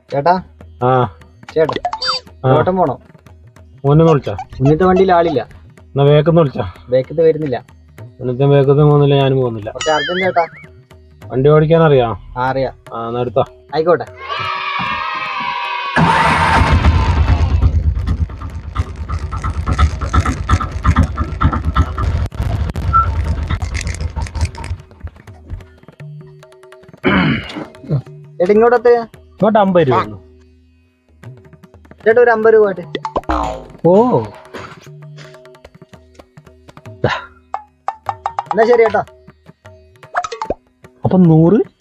ചേട്ടാ ആ ചേട്ടാ ആ. ഓട്ടം പോണോ മോനെ വിളിച്ചാ മുന്നത്തെ വണ്ടിയിൽ ആളില്ല എന്നാ വേഗന്ന് വിളിച്ചാ ബേക്കത്ത് വരുന്നില്ല എന്നിട്ട് വേഗത്ത് പോകുന്നില്ല ഞാനും പോകുന്നില്ല കുറച്ച് അർജന്റ് ചേട്ടാ വണ്ടി ഓടിക്കാൻ അറിയാം ആ അറിയാം ആ എന്നാ എടുത്തോ ആയിക്കോട്ടെ ചേട്ടാ ഇങ്ങോട്ടത്തെ ഇങ്ങോട്ട് അമ്പത് രൂപ ഉള്ളൂ. ചേട്ടാ ഒരു അമ്പത് രൂപ ആയിട്ട് ഓ എന്നാ ശരി ചേട്ടാ അപ്പൊ നൂറ്